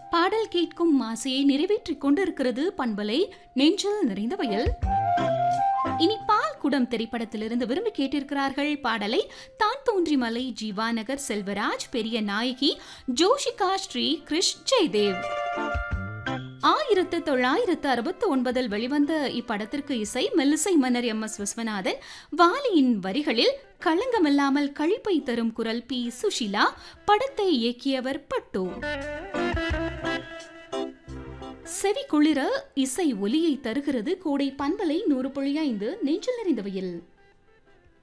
பாடல் கேட்கும் ஆசையை நிறைவேற்றிக் கொண்டிருக்கிறது பண்பலை நெஞ்சில் நிறைந்த வயல் இனி பால் குடம் திரைப்படத்திலிருந்து விரும்பி கேட்டிருக்கிறார்கள் பாடலை தான் தோன்றி மலை ஜீவாநகர் செல்வராஜ் பெரிய நாயகி ஜோஷிகா ஸ்ரீ கிருஷ் ஜெயதேவ் ஆயிரத்து தொள்ளாயிரத்து அறுபத்தி ஒன்பதில் வெளிவந்த இப்படத்திற்கு இசை மெல்லிசை மன்னர் எம் எஸ் விஸ்வநாதன் வாலியின் வரிகளில் களங்கமில்லாமல் கழிப்பை தரும் குரல் பி சுஷிலா படத்தை இயக்கியவர் பட்டு செவி குளிர இசை ஒலியை தருகிறது கோடை பண்பலை நூறு புள்ளி ஐந்து நெஞ்சில் நிறைந்தவையில்